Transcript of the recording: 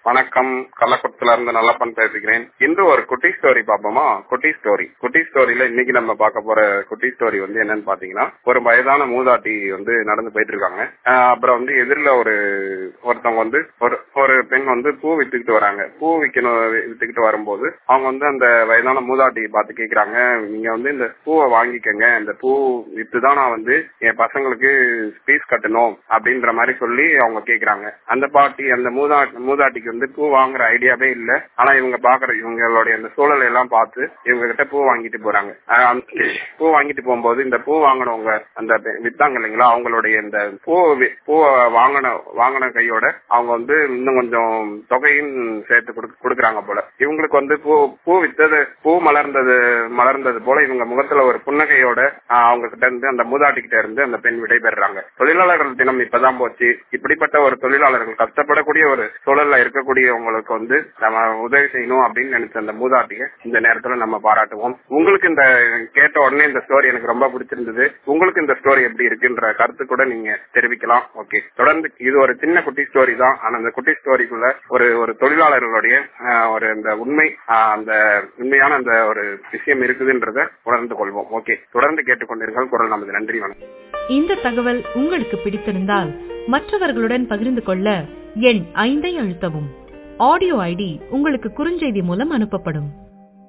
வணக்கம் கள்ளக்குளத்துல இருந்து நல்லப்பன் பேசுகிறேன் இன்று ஒரு குட்டி ஸ்டோரி பாப்போமா குட்டி ஸ்டோரி குட்டி ஸ்டோரியில இன்னைக்கு நம்ம பார்க்க போற குட்டி ஸ்டோரி வந்து என்னன்னு பாத்தீங்கன்னா ஒரு வயதான மூதாட்டி வந்து நடந்து போயிட்டு இருக்காங்க ஆஹ் அப்புறம் வந்து எதிரில ஒரு ஒருத்தவங்க வந்து ஒரு ஒரு பெண் வந்து பூ வித்துக்கிட்டு வராங்க பூ விக்கணும் வித்துக்கிட்டு வரும்போது அவங்க வந்து அந்த வயதான மூதாட்டியை பார்த்து கேக்குறாங்க நீங்க வந்து இந்த பூவை வாங்கிக்கங்க இந்த பூ வித்துதான் நான் வந்து என் பசங்களுக்கு ஃபீஸ் கட்டணும் அப்படின்ற மாதிரி சொல்லி அவங்க கேக்குறாங்க அந்த பாட்டி அந்த மூதா மூதாட்டிக்கு வந்து பூ வாங்குற ஐடியாவே இல்ல ஆனா இவங்க பாக்குற இவங்களுடைய அந்த சூழலை எல்லாம் பார்த்து இவங்க கிட்ட பூ வாங்கிட்டு போறாங்க ஆஹ் அந்த பூ வாங்கிட்டு போகும்போது இந்த பூ வாங்கினவங்க அந்த பெ- வித்தாங்க இல்லைங்களா அவங்களுடைய இந்த பூ வி- பூவை வாங்கின வாங்கின கையோட அவங்க வந்து இன்னும் கொஞ்சம் தொகையும் சேர்த்து கொடுக்க- கொடுக்கறாங்க போல இவங்களுக்கு வந்து பூ பூ வித்தது பூ மலர்ந்தது மலர்ந்தது போல இவங்க முகத்துல ஒரு புன்னகையோட ஆஹ் அவங்க கிட்ட இருந்து அந்த மூதாட்டி கிட்ட இருந்து அந்த பெண் விடைபெறாங்க தொழிலாளர்கள் தினம் இப்பதான் போச்சு இப்படிப்பட்ட ஒரு தொழிலாளர்கள் கஷ்டப்படக்கூடிய ஒரு சூழல்ல இருக்கக்கூடியவங்களுக்கு வந்து நம்ம உதவி செய்யணும் அப்படின்னு நினைச்ச அந்த மூதாட்டிய இந்த நேரத்துல நம்ம பாராட்டுவோம் உங்களுக்கு இந்த கேட்ட உடனே இந்த ஸ்டோரி எனக்கு ரொம்ப பிடிச்சிருந்தது உங்களுக்கு இந்த ஸ்டோரி எப்படி இருக்குன்ற கருத்து கூட நீங்க தெரிவிக்கலாம் ஓகே தொடர்ந்து இது ஒரு சின்ன குட்டி ஸ்டோரி தான் ஆனா அந்த குட்டி ஸ்டோரிக்குள்ள ஒரு ஒரு தொழிலாளர்களுடைய ஆஹ், ஒரு இந்த உண்மை ஆஹ், அந்த உண்மையான அந்த ஒரு விஷயம் இருக்குதுன்றத உணர்ந்து கொள்வோம் ஓகே தொடர்ந்து கேட்டுக்கொண்டிருங்கள் குரல் நமது நன்றி வணக்கம் இந்த தகவல் உங்களுக்கு பிடித்திருந்தால் மற்றவர்களுடன் பகிர்ந்து கொள்ள எண் ஐந்தை அழுத்தவும் ஆடியோ ஐடி உங்களுக்கு குறுஞ்செய்தி மூலம் அனுப்பப்படும்